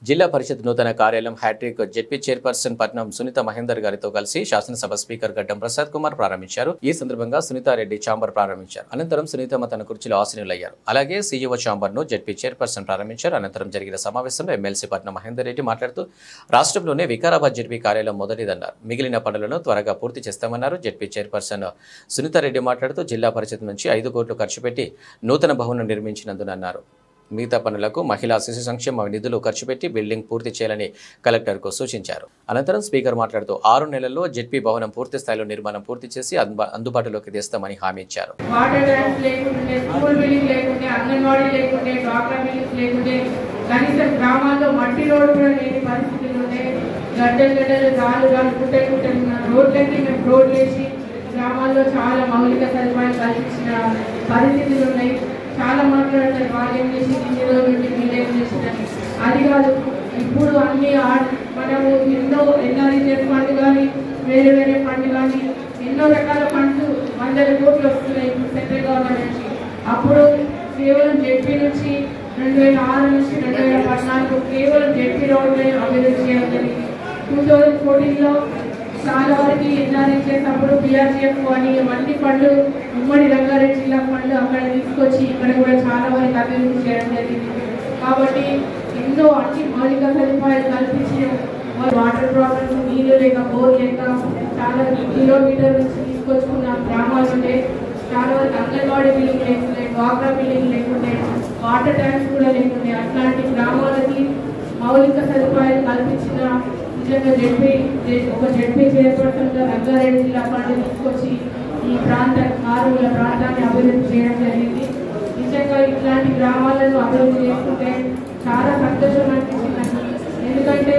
జిల్లా పరిషత్ నూతన కార్యాలయం హ్యాట్రిక్ జెడ్పీ చైర్పర్సన్ పట్నం సునీత మహేందర్ గారితో కలిసి శాసనసభ స్పీకర్ గడ్డం ప్రసాద్ కుమార్ ప్రారంభించారు ఈ సందర్భంగా సునీతారెడ్డి ఛాంబర్ ప్రారంభించారు అనంతరం సునీతమ్మ తన కుర్చీలో ఆసీనులయ్యారు అలాగే సీఈఓ ఛాంబర్ ను జెడ్పీ చైర్పర్సన్ ప్రారంభించారు అనంతరం జరిగిన సమావేశంలో ఎమ్మెల్సీ పట్నం మహేందర్ రెడ్డి మాట్లాడుతూ రాష్ట్రంలోనే వికారాబాద్ జెడ్పీ కార్యాలయం మొదటిదన్నారు మిగిలిన పనులను త్వరగా పూర్తి చేస్తామన్నారు జెడ్పీ చైర్పర్సన్ సునీతారెడ్డి మాట్లాడుతూ జిల్లా పరిషత్ నుంచి ఐదు కోట్లు ఖర్చు పెట్టి నూతన భవనం నిర్మించినందునన్నారు మిగతా పనులకు మహిళా శిశు సంక్షేమ నిధులు ఖర్చు పెట్టి బిల్డింగ్ పూర్తి చేయాలని కలెక్టర్కు సూచించారు అనంతరం స్పీకర్ మాట్లాడుతూ ఆరు నెలల్లో జెడ్పీ భవనం పూర్తి స్థాయిలో నిర్మాణం పూర్తి చేసి అందుబా- అందుబాటులోకి తెస్తామని హామీ ఇచ్చారు వాటర్ ట్యాంక్స్ లేకుంటే స్కూల్ బిల్డింగ్ లేకుంటే అంగన్వాడీ లేకుంటే డ్వాక్రా బిల్డింగ్స్ లేకుంటే కనీసం గ్రామాల్లో మట్టి రోడ్డు కూడా లేని పరిస్థితులు ఉండే గడ్డలు గడ్డలు రాళ్ళు రాళ్ళు కుట్టలు కుట్టలు ఉన్న రోడ్లకి మేము రోడ్లు వేసి గ్రామాల్లో చాలా మౌలిక సదుపాయాలు కల్పించిన పరిస్థితులు ఉన్నాయి చాలా మాట్లాడతారు వాళ్ళు ఏం చేసి ఇన్ని రోజులు నుండి మీరు ఏం చేసినారు అది కాదు ఇప్పుడు అన్ని ఆ- మనము ఎన్నో ఎన్ఆర్ఈజెడ్ ఫండ్ కానీ వేరే వేరే ఫండ్ కానీ ఎన్నో రకాల ఫండ్స్ వందల కోట్లు వస్తున్నాయి ఇప్పుడు సెంట్రల్ గవర్నమెంట్ నుంచి అప్పుడు కేవలం జెడ్పీ నుంచి రెండు వేల ఆరు నుంచి రెండు వేల పద్నాలుగు కేవలం జెడ్పీ రోడ్లే అభివృద్ధి చేయడం జరిగింది టూ థౌజండ్ ఫోర్టీన్లో చాలా వరకు ఎన్ఆర్ఐ చేసినప్పుడు పిఆర్సీఎఫ్ అని ఇవన్నీ ఫండ్లు ఉమ్మడి రంగారెడ్డి జిల్లా ఫండ్లు అక్కడ తీసుకొచ్చి ఇక్కడ కూడా చాలా వరకు అభివృద్ధి చేయడం జరిగింది కాబట్టి ఎన్నో అన్ని మౌలిక సదుపాయాలు కల్పించి వాటర్ ప్రాబ్లమ్స్ నీళ్ళు లేక బోర్ లేక చాలా కిలోమీటర్ నుంచి తీసుకొచ్చుకున్న గ్రామాలు ఉండే చాలా వరకు అంగన్వాడీ బిల్డింగ్ లేకుండే డ్వాక్రా బిల్డింగ్ లేకుండే వాటర్ ట్యాంక్స్ కూడా లేకుండే అట్లాంటి గ్రామాలకి మౌలిక సదుపాయాలు కల్పించిన నిజంగా జడ్పీ ఒక జడ్పీ చైర్పర్సన్ గా రంగారెడ్డి జిల్లా ఫండ్ తీసుకొచ్చి ఈ ప్రాంత మారుమూల ప్రాంతాన్ని అభివృద్ధి చేయడం జరిగింది నిజంగా ఇట్లాంటి గ్రామాలను అభివృద్ధి చేసుకుంటే చాలా సంతోషం అనిపించింది నాకు. ఎందుకంటే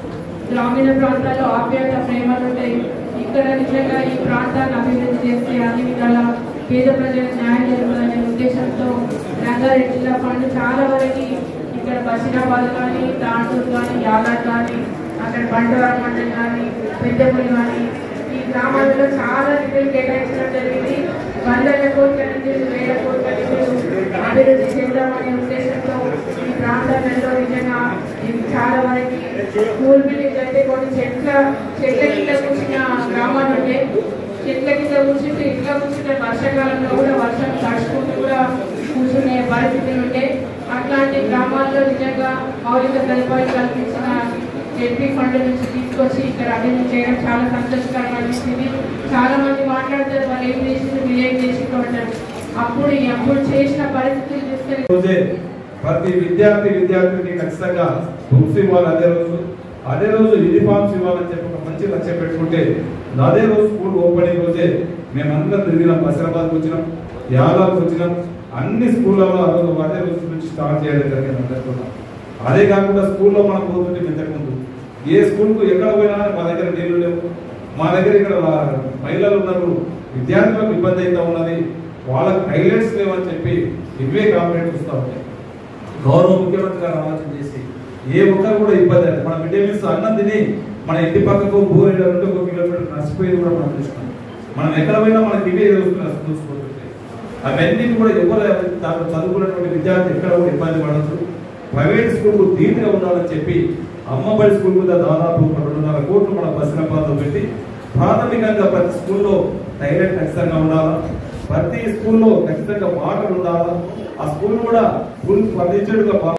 గ్రామీణ ప్రాంతాల్లో ఆప్యాయత ప్రేమలు ఉంటాయి ఇక్కడ నిజంగా ఈ ప్రాంతాన్ని అభివృద్ధి చేస్తే అన్ని విధాల పేద ప్రజలకు న్యాయం జరగాలనే ఉద్దేశంతో రంగారెడ్డి జిల్లా ఫండ్ చాలా వరకు ఇక్కడ బషీరాబాద్ కానీ తాండూరు కానీ యాలాడ్ కానీ అక్కడ బండవరం మండలం కానీ పెద్దపల్లి కానీ ఈ గ్రామాలలో చాలా నిధులు కేటాయించడం జరిగింది వందల కోట్ల నిధులు వేల కోట్ల నిధులు అభివృద్ధి చేద్దామనే ఉద్దేశంతో ఈ ప్రాంతాలలో నిజంగా ఇది చాలా వరకు స్కూల్ బిల్డింగ్స్ అయితే కొన్ని చెట్ల చెట్ల కింద కూర్చున్న గ్రామాలు ఉంటే చెట్ల కింద కూర్చుంటే ఇంట్లో కూర్చుంటే వర్షాకాలంలో కూడా వర్షం తడుచుకుంటూ కూడా కూర్చునే పరిస్థితులు ఉంటే అట్లాంటి గ్రామాల్లో నిజంగా మౌలిక సదుపాయాలు కల్పించిన జెడ్పీ ఫండ్ నుంచి తీసుకొచ్చి ఇక్కడ అభివృద్ధి చేయడం చాలా సంతోషకరంగా అనిపిస్తుంది చాలా మంది మాట్లాడతారు వాళ్ళు ఏం చేసింది మీరు ఏం చేసిండ్రు అంటారు అప్పుడు అప్పుడు చేసిన పరిస్థితులు చూస్తే రోజే ప్రతి విద్యార్థి విద్యార్థికి ఖచ్చితంగా బుక్స్ ఇవ్వాలి అదే రోజు అదే రోజు యూనిఫామ్స్ ఇవ్వాలని చెప్పి ఒక మంచి లక్ష్యం పెట్టుకుంటే అదే రోజు స్కూల్ ఓపెనింగ్ రోజే మేమందరం తిరిగినాం బసిరాబాద్కి వచ్చినాం యాదాద్కి వచ్చినాం అన్ని స్కూళ్ళలో ఆ రోజు అదే రోజు నుంచి స్టార్ట్ చేయడం జరిగింది అందరితో అదే కాకుండా స్కూల్లో మనం పోతుంటే ఇంతకుముందు ఏ స్కూల్కు ఎక్కడ పోయినా మా దగ్గర నీళ్లు లేవు మా దగ్గర ఇక్కడ మహిళలు ఉన్నారు విద్యార్థులకు ఇబ్బంది అయితే ఉన్నది వాళ్ళకి టైలెట్స్ లేవని చెప్పి ఇవే కాంప్లైంట్ వస్తూ ఉంటాయి గౌరవ ముఖ్యమంత్రి గారు ఆలోచన చేసి ఏ ఒక్కరు కూడా ఇబ్బంది లేదు మన మిడ్ డే మీల్స్ అన్నం తిని మన ఇంటి పక్కకు భూమి రెండు ఒక కిలోమీటర్ నష్టపోయేది కూడా మనం చూస్తున్నాం మనం ఎక్కడ పోయినా మనకి ఇవే వస్తున్నాయి చూసుకుంటుంటే అవన్నీ కూడా ఎవరు దాంట్లో చదువుకున్నటువంటి విద్యార్థి ఎక్కడ కూడా ఇబ్బంది పడద్దు ప్రైవేట్ స్కూల్ ధీటుగా ఉండాలని చెప్పి అమ్మబడి స్కూల్ మీద దాదాపు ఒక రెండున్నర కోట్లు మన బస్సులపాతో పెట్టి ప్రాథమికంగా ప్రతి స్కూల్లో టైలెట్ ఖచ్చితంగా ఉండాలా ప్రతి స్కూల్లో ఖచ్చితంగా వాటర్ ఉండాలా ఆ స్కూల్ కూడా ఫుల్ ఫర్నిచర్డ్ గా